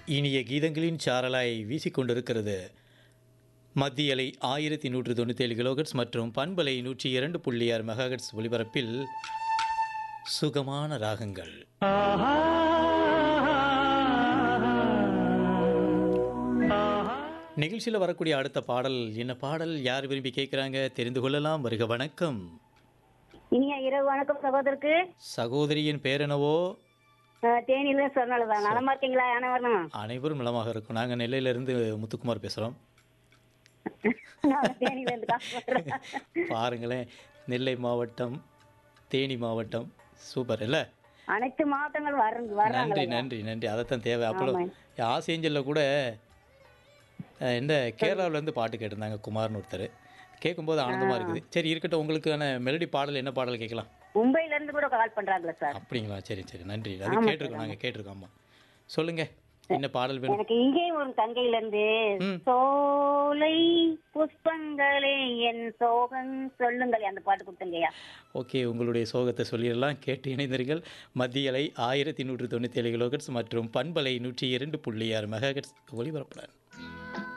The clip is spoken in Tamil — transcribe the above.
இனிய கீதங்களின் சாரலாய் வீசிக்கொண்டிருக்கிறது மத்தியலை ஆயிரத்தி நூற்று தொண்ணூத்தேழு கிலோகட்ஸ் மற்றும் பண்பலை நூற்றி இரண்டு புள்ளி ஆறு மெகாஹெட்ஸ் ஒலிபரப்பில் சுகமான ராகங்கள் நிகழ்ச்சியில் வரக்கூடிய அடுத்த பாடல் என்ன பாடல் யார் விரும்பி கேட்குறாங்க தெரிந்து கொள்ளலாம் வருக வணக்கம் இனிய இரவு வணக்கம் சகோதரருக்கு சகோதரியின் பேர் என்னவோ அஹ், தேனியில சொன்னதான் நலமா இருக்கீங்களா அனைவரும் அனைவரும் நலமாக இருக்கும் நாங்கள் நெல்லையிலிருந்து முத்துக்குமார் பேசுகிறோம் நான் தேனியில இருந்து காசு பண்றேன். பாருங்களேன் நெல்லை மாவட்டம் தேனி மாவட்டம் சூப்பர் இல்லை அனைத்து மாவட்டங்கள் வர்றாங்க நன்றி வர்றாங்க நன்றி நன்றி அதைத்தான் தேவை அப்போ ஆமாம். ஆசேஞ்சலில் கூட அஹ், இந்த கேரளாவிலேருந்து பாட்டு கேட்டிருந்தாங்க குமார்னு ஒருத்தர் கேட்கும்போது ஆனந்தமாக இருக்குது சரி இருக்கட்டும் உங்களுக்கான மெலடி பாடல் என்ன பாடல் கேட்கலாம் மும்பைல இருந்து கூட கால் பண்றாங்களா சார் அப்படிங்களா சரி சரி நன்றி அது கேட்டிருக்கோம் நாங்கள் கேட்டிருக்கோம் ஆமாம் சொல்லுங்கள் என்ன பாடல் வேணும் எனக்கு இங்கேயும் ஒரு தங்கையில இருந்து ம். சோலை புஷ்பங்களே என் சோகம் சொல்லுங்களே அந்த பாட்டு கொடுத்துங்கய்யா ஓகே உங்களுடைய சோகத்தை சொல்லிடலாம் கேட்டு இணைந்தீர்கள் மத்திய அலை ஆயிரத்தி நூற்று தொண்ணூற்றி ஏழு கிலோகட்ஸ் மற்றும் பண்பலை நூற்றி இரண்டு புள்ளி ஆறு மெகாஹெட்ஸ் ஒளிபரப்புடன்